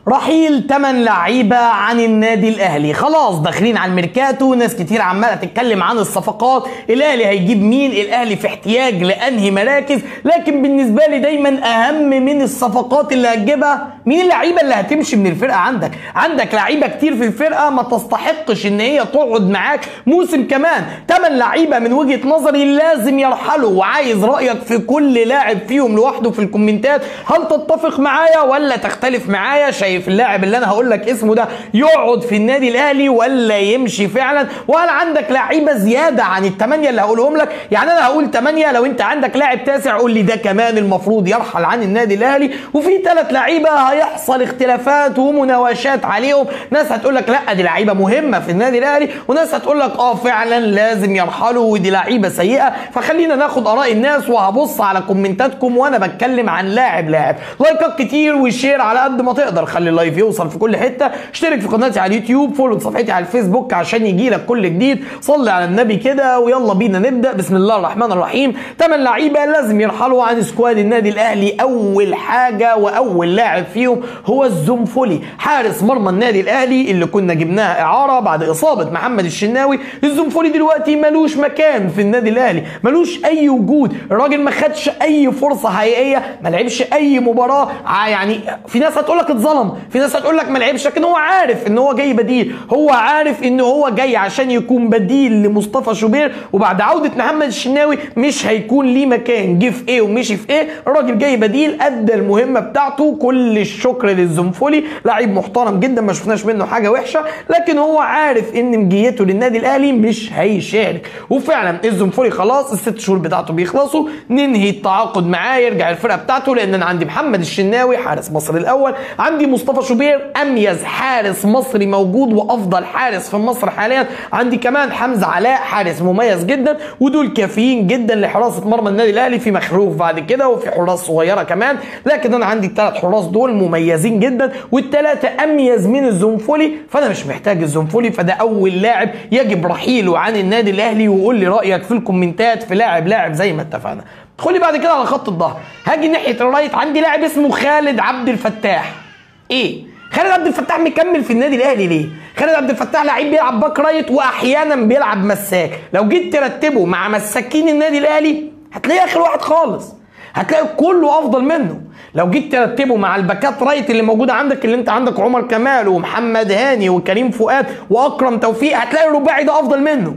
رحيل 8 لعيبه عن النادي الاهلي خلاص داخلين على الميركاتو ناس كتير عماله تتكلم عن الصفقات الاهلي هيجيب مين الاهلي في احتياج لانهي مراكز لكن بالنسبه لي دايما اهم من الصفقات اللي هتجيبها مين اللعيبه اللي هتمشي من الفرقه عندك عندك لعيبه كتير في الفرقه ما تستحقش ان هي تقعد معاك موسم كمان 8 لعيبه من وجهه نظري لازم يرحلوا وعايز رايك في كل لاعب فيهم لوحده في الكومنتات هل تتفق معايا ولا تختلف معايا شايف اللاعب اللي انا هقول لك اسمه ده يقعد في النادي الاهلي ولا يمشي فعلا وهل عندك لعيبه زياده عن الثمانيه اللي هقولهم لك يعني انا هقول ثمانيه لو انت عندك لاعب تاسع قول لي ده كمان المفروض يرحل عن النادي الاهلي وفي ثلاث لعيبه هيحصل اختلافات ومناوشات عليهم ناس هتقول لك لا دي لعيبه مهمه في النادي الاهلي وناس هتقول لك اه فعلا لازم يرحلوا ودي لعيبه سيئه فخلينا ناخد اراء الناس وهبص على كومنتاتكم وانا بتكلم عن لاعب لاعب لايكات كتير وشير على قد ما تقدر خلي اللايف يوصل في كل حته اشترك في قناتي على اليوتيوب فولو صفحتي على الفيسبوك عشان يجي لك كل جديد صلي على النبي كده ويلا بينا نبدا بسم الله الرحمن الرحيم ثمان لعيبه لازم يرحلوا عن سكواد النادي الاهلي اول حاجه واول لاعب فيهم هو الزنفولي حارس مرمى النادي الاهلي اللي كنا جبناه اعاره بعد اصابه محمد الشناوي الزنفولي دلوقتي ملوش مكان في النادي الاهلي ملوش اي وجود الراجل ما خدش اي فرصه حقيقيه ما لعبش اي مباراه يعني في ناس هتقول لك اتظلم في ناس هتقول لك ما لعبش لكن هو عارف ان هو جاي بديل هو عارف ان هو جاي عشان يكون بديل لمصطفى شوبير وبعد عوده محمد الشناوي مش هيكون ليه مكان جه في ايه ومشي في ايه الراجل جاي بديل ادى المهمه بتاعته كل الشكر للزنفولي لعيب محترم جدا ما شفناش منه حاجه وحشه لكن هو عارف ان مجيته للنادي الاهلي مش هيشارك وفعلا الزنفولي خلاص الست شهور بتاعته بيخلصوا ننهي التعاقد معاه يرجع الفرقه بتاعته لان انا عندي محمد الشناوي حارس مصر الاول عندي مصطفى شوبير اميز حارس مصري موجود وافضل حارس في مصر حاليا عندي كمان حمزه علاء حارس مميز جدا ودول كافيين جدا لحراسه مرمى النادي الاهلي في مخروف بعد كده وفي حراس صغيره كمان لكن انا عندي الثلاث حراس دول مميزين جدا والثلاثه اميز من الزنفولي فانا مش محتاج الزنفولي فده اول لاعب يجب رحيله عن النادي الاهلي وقول لي رايك في الكومنتات في لاعب لاعب زي ما اتفقنا ادخلي بعد كده على خط الظهر هاجي ناحيه الرايت عندي لاعب اسمه خالد عبد الفتاح ايه خالد عبد الفتاح مكمل في النادي الاهلي ليه؟ خالد عبد الفتاح لعيب بيلعب باك رايت واحيانا بيلعب مساك، لو جيت ترتبه مع مساكين النادي الاهلي هتلاقيه اخر واحد خالص. هتلاقي كله افضل منه. لو جيت ترتبه مع الباكات رايت اللي موجوده عندك اللي انت عندك عمر كمال ومحمد هاني وكريم فؤاد واكرم توفيق هتلاقي الرباعي ده افضل منه.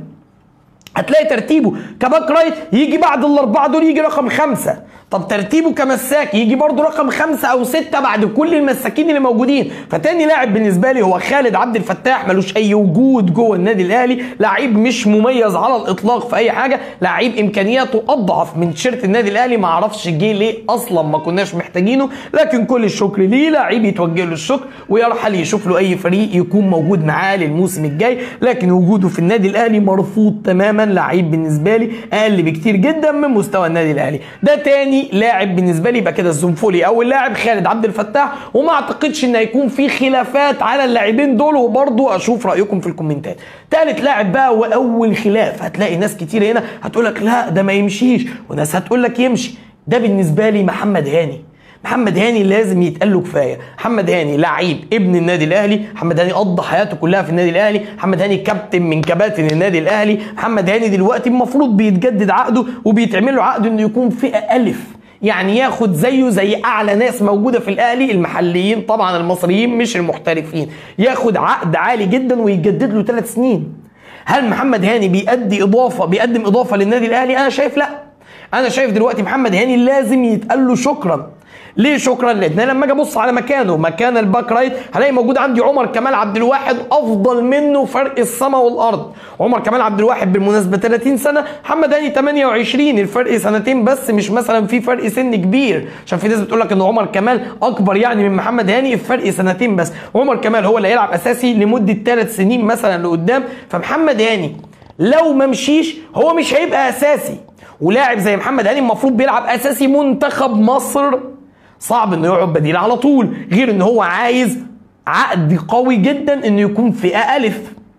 هتلاقي ترتيبه كباك رايت يجي بعد الاربعه دول يجي رقم خمسه طب ترتيبه كمساك يجي برضه رقم خمسة أو ستة بعد كل المساكين اللي موجودين فتاني لاعب بالنسبة لي هو خالد عبد الفتاح ملوش أي وجود جوه النادي الأهلي لعيب مش مميز على الإطلاق في أي حاجة لعيب إمكانياته أضعف من تيشيرت النادي الأهلي ما أعرفش جه ليه أصلا ما كناش محتاجينه لكن كل الشكر ليه لعيب يتوجه له الشكر ويرحل يشوف له أي فريق يكون موجود معاه للموسم الجاي لكن وجوده في النادي الأهلي مرفوض تماما لعيب بالنسبة لي أقل بكتير جدا من مستوى النادي الأهلي ده تاني لاعب بالنسبه لي يبقى كده الزنفولي اول لاعب خالد عبد الفتاح وما اعتقدش ان هيكون في خلافات على اللاعبين دول وبرضه اشوف رايكم في الكومنتات ثالث لاعب بقى واول خلاف هتلاقي ناس كتير هنا هتقول لك لا ده ما يمشيش وناس هتقول لك يمشي ده بالنسبه لي محمد هاني محمد هاني لازم يتقال له كفايه محمد هاني لعيب ابن النادي الاهلي محمد هاني قضى حياته كلها في النادي الاهلي محمد هاني كابتن من كباتن النادي الاهلي محمد هاني دلوقتي المفروض بيتجدد عقده وبيتعمل له عقد انه يكون فئه الف يعني ياخد زيه زي اعلى ناس موجوده في الاهلي المحليين طبعا المصريين مش المحترفين ياخد عقد عالي جدا ويجدد له ثلاث سنين هل محمد هاني بيأدي اضافه بيقدم اضافه للنادي الاهلي انا شايف لا انا شايف دلوقتي محمد هاني لازم يتقال له شكرا ليه شكرا لان انا لما اجي ابص على مكانه مكان الباك رايت هلاقي موجود عندي عمر كمال عبد الواحد افضل منه فرق السماء والارض عمر كمال عبد الواحد بالمناسبه 30 سنه محمد هاني 28 الفرق سنتين بس مش مثلا في فرق سن كبير عشان في ناس بتقول لك ان عمر كمال اكبر يعني من محمد هاني الفرق سنتين بس عمر كمال هو اللي هيلعب اساسي لمده ثلاث سنين مثلا لقدام فمحمد هاني لو ما مشيش هو مش هيبقى اساسي ولاعب زي محمد هاني المفروض بيلعب اساسي منتخب مصر صعب انه يقعد بديل على طول غير ان هو عايز عقد قوي جدا انه يكون فئه الف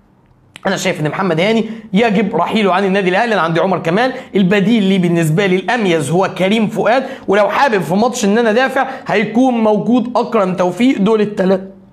انا شايف ان محمد هاني يجب رحيله عن النادي الاهلي انا عندي عمر كمال البديل لي بالنسبه لي الاميز هو كريم فؤاد ولو حابب في ماتش ان انا دافع هيكون موجود اكرم توفيق دول الثلاث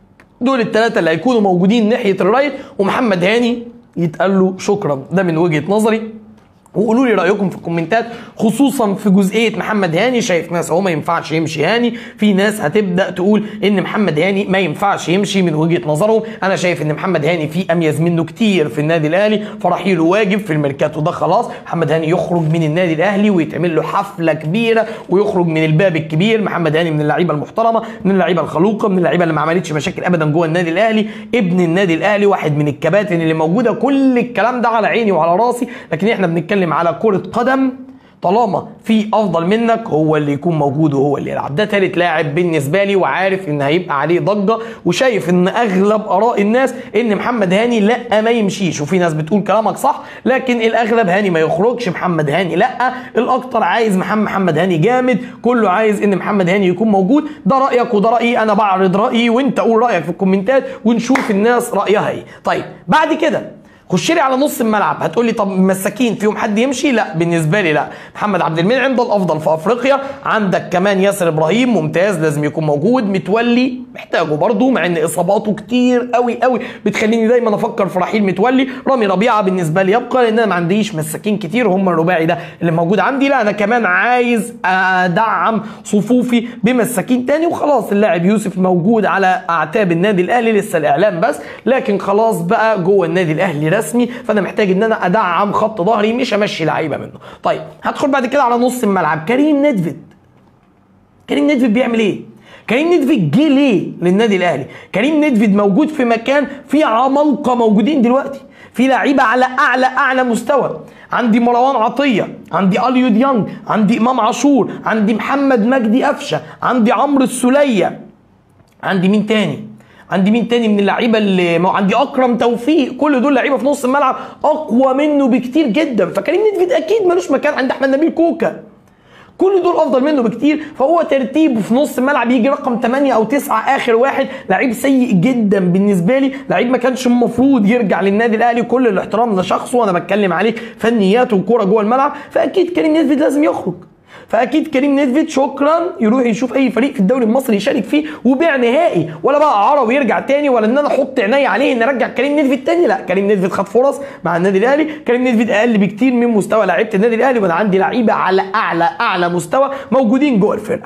دول الثلاثه اللي هيكونوا موجودين ناحيه الرايت ومحمد هاني يتقال له شكرا ده من وجهه نظري وقولوا لي رايكم في الكومنتات خصوصا في جزئيه محمد هاني شايف ناس اهو ما ينفعش يمشي هاني في ناس هتبدا تقول ان محمد هاني ما ينفعش يمشي من وجهه نظرهم انا شايف ان محمد هاني في اميز منه كتير في النادي الاهلي فرحيله واجب في الميركاتو ده خلاص محمد هاني يخرج من النادي الاهلي ويتعمل له حفله كبيره ويخرج من الباب الكبير محمد هاني من اللعيبه المحترمه من اللعيبه الخلوقه من اللعيبه اللي ما عملتش مشاكل ابدا جوه النادي الاهلي ابن النادي الاهلي واحد من الكباتن اللي موجوده كل الكلام ده على عيني وعلى راسي لكن احنا بنتكلم بنتكلم على كرة قدم طالما في افضل منك هو اللي يكون موجود وهو اللي يلعب ده تالت لاعب بالنسبه لي وعارف ان هيبقى عليه ضجه وشايف ان اغلب اراء الناس ان محمد هاني لا ما يمشيش وفي ناس بتقول كلامك صح لكن الاغلب هاني ما يخرجش محمد هاني لا الاكتر عايز محمد محمد هاني جامد كله عايز ان محمد هاني يكون موجود ده رايك وده رايي انا بعرض رايي وانت قول رايك في الكومنتات ونشوف الناس رايها ايه طيب بعد كده خش لي على نص الملعب هتقول لي طب مساكين فيهم حد يمشي لا بالنسبه لي لا محمد عبد المنعم ده الافضل في افريقيا عندك كمان ياسر ابراهيم ممتاز لازم يكون موجود متولي محتاجه برضه مع ان اصاباته كتير قوي قوي بتخليني دايما افكر في رحيل متولي رامي ربيعه بالنسبه لي يبقى لان انا ما عنديش مساكين كتير هم الرباعي ده اللي موجود عندي لا انا كمان عايز ادعم صفوفي بمساكين تاني وخلاص اللاعب يوسف موجود على اعتاب النادي الاهلي لسه الاعلام بس لكن خلاص بقى جوه النادي الاهلي رسمي فانا محتاج ان انا ادعم خط ظهري مش امشي لعيبه منه طيب هدخل بعد كده على نص الملعب كريم ندفد كريم ندفد بيعمل ايه كريم ندفد جه ليه للنادي الاهلي كريم ندفد موجود في مكان فيه عمالقه موجودين دلوقتي في لعيبه على اعلى اعلى مستوى عندي مروان عطيه عندي اليو ديانج عندي امام عاشور عندي محمد مجدي قفشه عندي عمرو السوليه عندي مين تاني عندي مين تاني من اللعيبه اللي ما عندي اكرم توفيق كل دول لعيبه في نص الملعب اقوى منه بكتير جدا فكريم ندفد اكيد ملوش مكان عند احمد نبيل كوكا كل دول افضل منه بكتير فهو ترتيبه في نص الملعب يجي رقم 8 او 9 اخر واحد لعيب سيء جدا بالنسبه لي لعيب ما كانش المفروض يرجع للنادي الاهلي كل الاحترام لشخصه وانا بتكلم عليه فنياته وكوره جوه الملعب فاكيد كريم نيدفيد لازم يخرج فاكيد كريم نيدفيد شكرا يروح يشوف اي فريق في الدوري المصري يشارك فيه وبيع نهائي ولا بقى اعاره ويرجع تاني ولا ان انا احط عيني عليه ان ارجع كريم نيدفيد تاني لا كريم نيدفيد خد فرص مع النادي الاهلي كريم نيدفيد اقل بكتير من مستوى لعيبه النادي الاهلي وانا عندي لعيبه على اعلى اعلى مستوى موجودين جوه الفرقه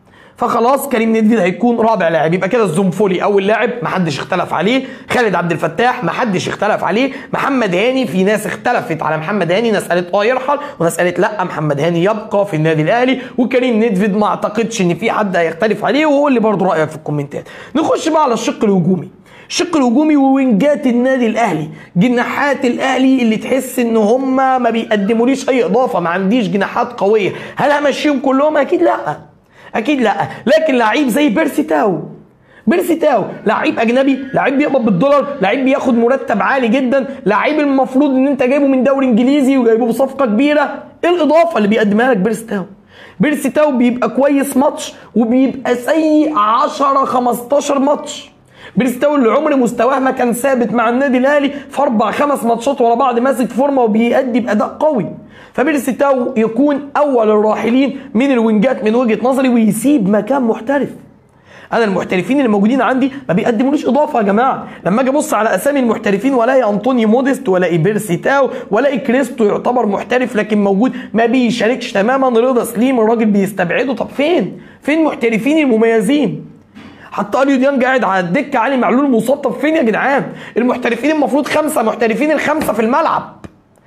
فخلاص كريم ندفيد هيكون رابع لاعب يبقى كده الزنفولي اول لاعب محدش اختلف عليه خالد عبد الفتاح محدش اختلف عليه محمد هاني في ناس اختلفت على محمد هاني ناس قالت اه يرحل وناس قالت لا محمد هاني يبقى في النادي الاهلي وكريم ندفيد ما اعتقدش ان في حد هيختلف عليه وقول لي برضه رايك في الكومنتات نخش بقى على الشق الهجومي الشق الهجومي ووينجات النادي الاهلي جناحات الاهلي اللي تحس ان هم ما بيقدموليش اي اضافه ما عنديش جناحات قويه هل همشيهم كلهم اكيد لا اكيد لا لكن لعيب زي بيرسي تاو بيرسي تاو لعيب اجنبي لعيب بيقبض بالدولار لعيب بياخد مرتب عالي جدا لعيب المفروض ان انت جايبه من دوري انجليزي وجايبه بصفقه كبيره ايه الاضافه اللي بيقدمها لك بيرسي تاو بيرسي تاو بيبقى كويس ماتش وبيبقى سيء 10 15 ماتش بيرستاو اللي عمر مستواه ما كان ثابت مع النادي الاهلي في اربع خمس ماتشات ورا بعض ماسك فورمه وبيأدي باداء قوي فبيرستاو يكون اول الراحلين من الوينجات من وجهه نظري ويسيب مكان محترف انا المحترفين اللي موجودين عندي ما بيقدموليش اضافه يا جماعه لما اجي ابص على اسامي المحترفين والاقي انطوني موديست والاقي بيرسي تاو والاقي كريستو يعتبر محترف لكن موجود ما بيشاركش تماما رضا سليم الراجل بيستبعده طب فين فين محترفين المميزين حتى اليو ديانج قاعد على الدكه علي معلول مصاب طب فين يا جدعان المحترفين المفروض خمسه محترفين الخمسه في الملعب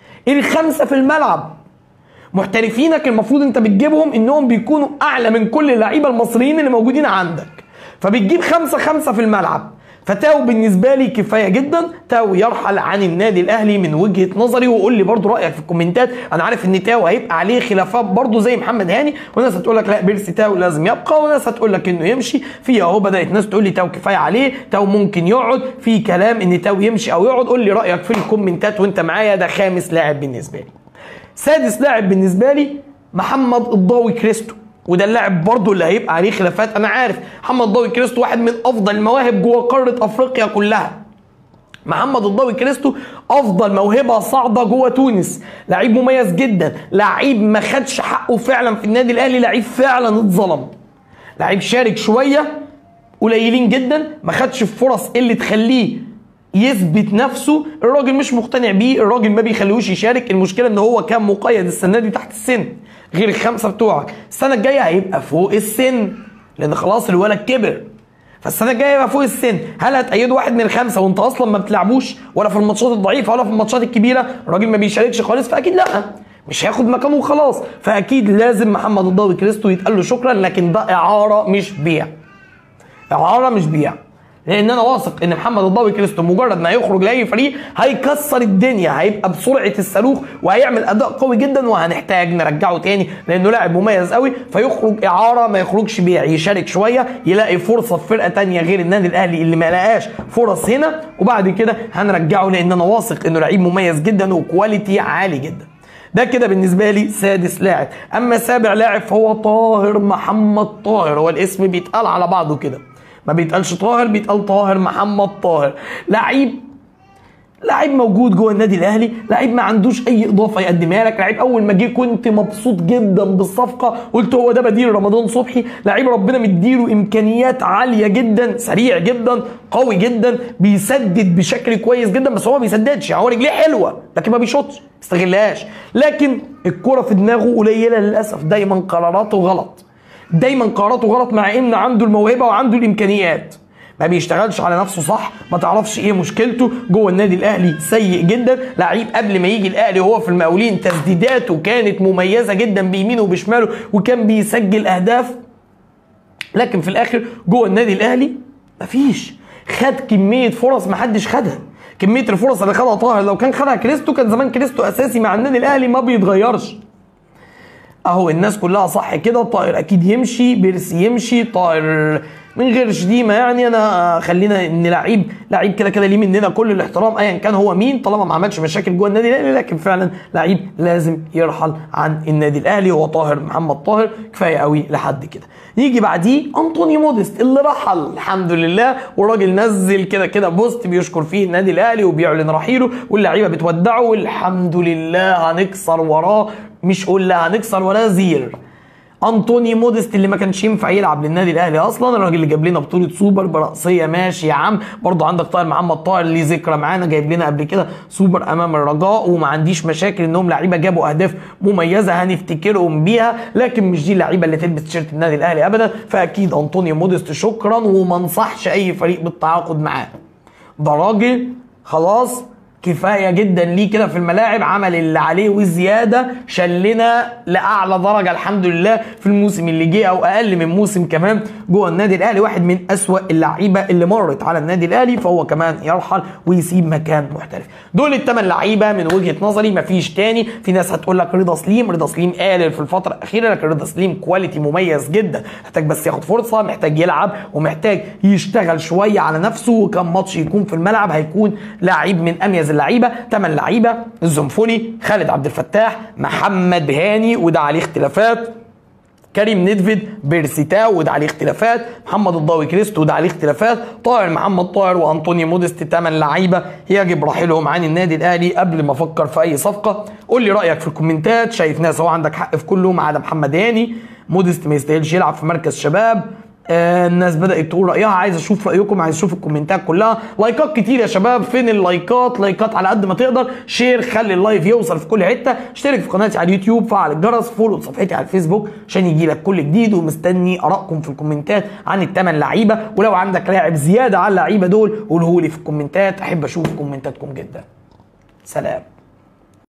الخمسه في الملعب محترفينك المفروض انت بتجيبهم انهم بيكونوا اعلى من كل اللعيبه المصريين اللي موجودين عندك فبتجيب خمسه خمسه في الملعب فتاو بالنسبه لي كفايه جدا تاو يرحل عن النادي الاهلي من وجهه نظري وقول لي برضو رايك في الكومنتات انا عارف ان تاو هيبقى عليه خلافات برضو زي محمد هاني وناس هتقول لك لا بيرسي تاو لازم يبقى وناس هتقول لك انه يمشي في اهو بدات ناس تقول لي تاو كفايه عليه تاو ممكن يقعد في كلام ان تاو يمشي او يقعد قول لي رايك في الكومنتات وانت معايا ده خامس لاعب بالنسبه لي سادس لاعب بالنسبه لي محمد الضاوي كريستو وده اللاعب برضه اللي هيبقى عليه خلافات انا عارف محمد ضاوي كريستو واحد من افضل المواهب جوه قاره افريقيا كلها محمد الضاوي كريستو افضل موهبه صاعده جوه تونس لعيب مميز جدا لعيب ما خدش حقه فعلا في النادي الاهلي لعيب فعلا اتظلم لعيب شارك شويه قليلين جدا ما خدش الفرص اللي تخليه يثبت نفسه الراجل مش مقتنع بيه الراجل ما بيخليهوش يشارك المشكله ان هو كان مقيد السنه دي تحت السن غير الخمسه بتوعك السنه الجايه هيبقى فوق السن لان خلاص الولد كبر فالسنه الجايه يبقى فوق السن هل هتأيده واحد من الخمسه وانت اصلا ما بتلعبوش ولا في الماتشات الضعيفه ولا في الماتشات الكبيره الراجل ما بيشاركش خالص فاكيد لا مش هياخد مكانه وخلاص فاكيد لازم محمد الضوي كريستو يتقال له شكرا لكن ده اعاره مش بيع اعاره مش بيع لان انا واثق ان محمد الضوي كريستو مجرد ما يخرج لاي فريق هيكسر الدنيا هيبقى بسرعه الصاروخ وهيعمل اداء قوي جدا وهنحتاج نرجعه تاني لانه لاعب مميز قوي فيخرج اعاره ما يخرجش بيع يشارك شويه يلاقي فرصه في فرقه تانية غير النادي الاهلي اللي ما لقاش فرص هنا وبعد كده هنرجعه لان انا واثق انه لعيب مميز جدا وكواليتي عالي جدا ده كده بالنسبه لي سادس لاعب اما سابع لاعب فهو طاهر محمد طاهر هو الاسم بيتقال على بعضه كده ما بيتقالش طاهر بيتقال طاهر محمد طاهر لعيب لعيب موجود جوه النادي الاهلي لعيب ما عندوش اي اضافه يقدمها لك لعيب اول ما جه كنت مبسوط جدا بالصفقه قلت هو ده بديل رمضان صبحي لعيب ربنا مديله امكانيات عاليه جدا سريع جدا قوي جدا بيسدد بشكل كويس جدا بس هو ما بيسددش يعني هو رجليه حلوه لكن ما بيشوطش ما بيستغلهاش لكن الكره في دماغه قليله للاسف دايما قراراته غلط دايما قراراته غلط مع ان عنده الموهبه وعنده الامكانيات ما بيشتغلش على نفسه صح ما تعرفش ايه مشكلته جوه النادي الاهلي سيء جدا لعيب قبل ما يجي الاهلي وهو في المقاولين تسديداته كانت مميزه جدا بيمينه وبشماله وكان بيسجل اهداف لكن في الاخر جوه النادي الاهلي مفيش خد كميه فرص ما حدش خدها كميه الفرص اللي خدها طاهر لو كان خدها كريستو كان زمان كريستو اساسي مع النادي الاهلي ما بيتغيرش اهو الناس كلها صح كده طائر اكيد يمشي بيرسي يمشي طائر من غير شتيمه يعني انا خلينا ان لعيب لعيب كده كده ليه مننا كل الاحترام ايا كان هو مين طالما ما عملش مشاكل جوه النادي الاهلي لكن فعلا لعيب لازم يرحل عن النادي الاهلي هو طاهر محمد طاهر كفايه قوي لحد كده يجي بعديه انطوني موديست اللي رحل الحمد لله والراجل نزل كده كده بوست بيشكر فيه النادي الاهلي وبيعلن رحيله واللعيبه بتودعه والحمد لله هنكسر وراه مش قول لا هنكسر وراه زير انطوني موديست اللي ما كانش ينفع يلعب للنادي الاهلي اصلا الراجل اللي جاب لنا بطوله سوبر براسيه ماشي يا عم برضه عندك طاهر محمد طاهر ليه ذكرى معانا جايب لنا قبل كده سوبر امام الرجاء وما عنديش مشاكل انهم لعيبه جابوا اهداف مميزه هنفتكرهم بيها لكن مش دي اللعيبه اللي تلبس تيشيرت النادي الاهلي ابدا فاكيد انطوني موديست شكرا وما انصحش اي فريق بالتعاقد معاه ده راجل خلاص كفايه جدا ليه كده في الملاعب عمل اللي عليه وزياده شلنا لاعلى درجه الحمد لله في الموسم اللي جه او اقل من موسم كمان جوه النادي الاهلي واحد من اسوا اللعيبه اللي مرت على النادي الاهلي فهو كمان يرحل ويسيب مكان محترف دول الثمان لعيبه من وجهه نظري مفيش تاني في ناس هتقول لك رضا سليم رضا سليم قالل في الفتره الاخيره لكن رضا سليم كواليتي مميز جدا محتاج بس ياخد فرصه محتاج يلعب ومحتاج يشتغل شويه على نفسه وكم ماتش يكون في الملعب هيكون لعيب من اميز اللعيبه ثمان لعيبه الزنفوني خالد عبد الفتاح محمد هاني وده عليه اختلافات كريم ندفد بيرسيتاو وده عليه اختلافات محمد الضاوي كريستو وده عليه اختلافات طاهر محمد طاهر وانطوني موديست ثمان لعيبه يجب رحيلهم عن النادي الاهلي قبل ما افكر في اي صفقه قول لي رايك في الكومنتات شايف ناس هو عندك حق في كله ما عدا محمد هاني موديست ما يستاهلش يلعب في مركز شباب آه الناس بدات تقول رايها عايز اشوف رايكم عايز اشوف الكومنتات كلها لايكات كتير يا شباب فين اللايكات لايكات على قد ما تقدر شير خلي اللايف يوصل في كل حته اشترك في قناتي على اليوتيوب فعل الجرس فولو صفحتي على الفيسبوك عشان يجي لك كل جديد ومستني ارائكم في الكومنتات عن الثمان لعيبه ولو عندك لاعب زياده على اللعيبه دول قوله لي في الكومنتات احب اشوف كومنتاتكم جدا سلام